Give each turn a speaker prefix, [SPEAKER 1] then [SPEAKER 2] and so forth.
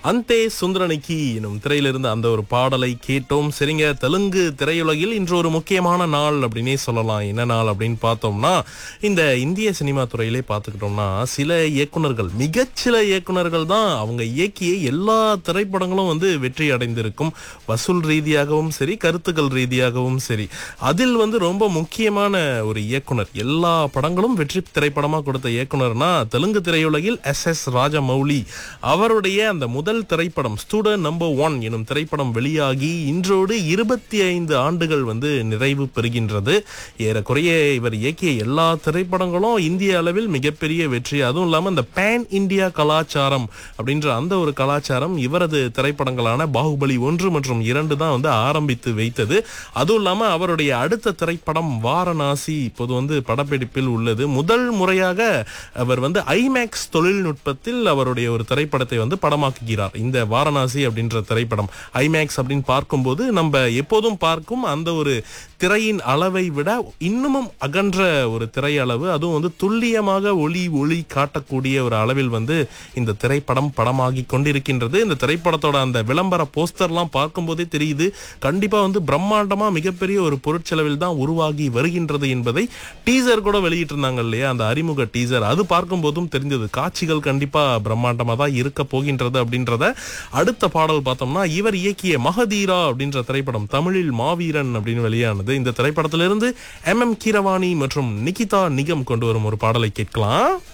[SPEAKER 1] அந்தே சுந்தரனிக்கி எனும் திரையிலிருந்து அந்த ஒரு பாடலை கேட்டோம் சரிங்க தெலுங்கு திரையுலகில் இன்று ஒரு முக்கியமான நாள் அப்படின்னே சொல்லலாம் என்ன நாள் அப்படின்னு பார்த்தோம்னா இந்த இந்திய சினிமா துறையிலே பார்த்துக்கிட்டோம்னா சில இயக்குனர்கள் மிகச்சில இயக்குனர்கள் தான் அவங்க இயக்கிய எல்லா திரைப்படங்களும் வந்து வெற்றி அடைந்திருக்கும் வசூல் ரீதியாகவும் சரி கருத்துக்கள் ரீதியாகவும் சரி அதில் வந்து ரொம்ப முக்கியமான ஒரு இயக்குனர் எல்லா படங்களும் வெற்றி திரைப்படமா கொடுத்த இயக்குனர்னா தெலுங்கு திரையுலகில் எஸ் எஸ் ராஜமௌலி அவருடைய அந்த முதல் திரைப்படம் ஸ்டூடெண்ட் நம்பர் ஒன் எனும் திரைப்படம் வெளியாகி இன்றோடு இருபத்தி ஐந்து ஆண்டுகள் வந்து நிறைவு பெறுகின்றது ஏறக்குறைய இவர் இயக்கிய எல்லா திரைப்படங்களும் இந்திய அளவில் மிகப்பெரிய வெற்றி அதுவும் இல்லாம இந்த பேன் இந்தியா கலாச்சாரம் அப்படின்ற அந்த ஒரு கலாச்சாரம் இவரது திரைப்படங்களான பாகுபலி ஒன்று மற்றும் இரண்டு தான் வந்து ஆரம்பித்து வைத்தது அதுவும் இல்லாம அவருடைய அடுத்த திரைப்படம் வாரணாசி இப்போது வந்து படப்பிடிப்பில் உள்ளது முதல் முறையாக அவர் வந்து ஐமேக்ஸ் தொழில்நுட்பத்தில் அவருடைய ஒரு திரைப்படத்தை வந்து படமாக்குகிறார் இந்த வாரணாசி அப்படின்ற திரைப்படம் ஐமேக்ஸ் அப்படின்னு பார்க்கும்போது நம்ம எப்போதும் பார்க்கும் அந்த ஒரு திரையின் அளவை விட இன்னமும் அகன்ற ஒரு திரை அளவு அதுவும் வந்து துல்லியமாக ஒளி ஒளி காட்டக்கூடிய ஒரு அளவில் வந்து இந்த திரைப்படம் படமாகி கொண்டிருக்கின்றது இந்த திரைப்படத்தோட அந்த விளம்பர போஸ்டர்லாம் பார்க்கும்போதே தெரியுது கண்டிப்பா வந்து பிரம்மாண்டமா மிகப்பெரிய ஒரு பொருட்செலவில் தான் உருவாகி வருகின்றது என்பதை டீசர் கூட வெளியிட்டிருந்தாங்க இல்லையா அந்த அறிமுக டீசர் அது பார்க்கும்போதும் தெரிஞ்சது காட்சிகள் கண்டிப்பா பிரம்மாண்டமா தான் இருக்க போகின்றது அப்படின்றத அடுத்த பாடல் பார்த்தோம்னா இவர் இயக்கிய மகதீரா அப்படின்ற திரைப்படம் தமிழில் மாவீரன் அப்படின்னு வெளியானது இந்த திரைப்படத்திலிருந்து எம் எம் கீரவாணி மற்றும் நிகிதா நிகம் கொண்டு வரும் ஒரு பாடலை கேட்கலாம்